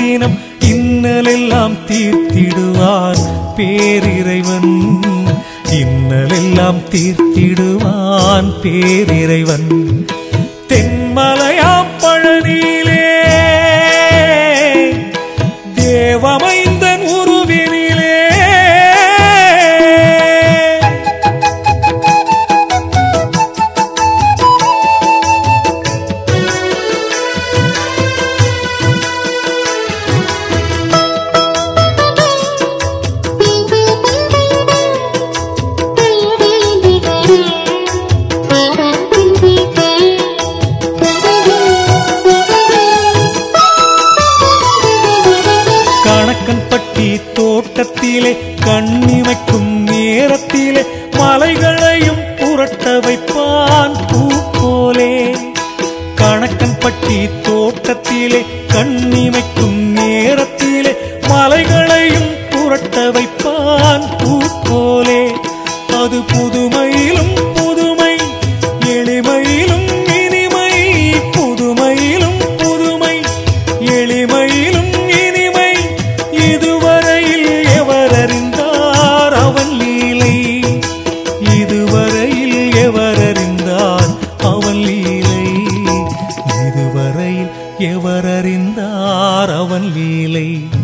தினம் இன்னலெல்லாம் தீர்த்திடுவார் பேரிறைவன் இன்னலெல்லாம் தீர்த்திடுவான் பேரிறைவன் தென்மலையாம் பழனியிலே தேவமைந்தன் உருவினிலே கணக்கன்பட்டி தோட்டத்திலே கண்ணிமைக்கும் நேரத்திலே மலைகளையும் புரட்ட வைப்பான் பூ போலே கணக்கன்பட்டி தோட்டத்திலே கண்ணிமைக்கும் நேரத்திலே மலைகளையும் புரட்ட வைப்பான் பூ போலே அது புதுமையிலும் புதுமை எளிமையிலும் இனிமை புதுமையிலும் புதுமை எளிமையிலும் இனிமை இதுவரையில் எவர் அறிந்தார் அவன் லீலை இதுவரையில் எவர் அறிந்தார் அவன் லீலை இதுவரையில் எவர் அறிந்தார் அவன் லீலை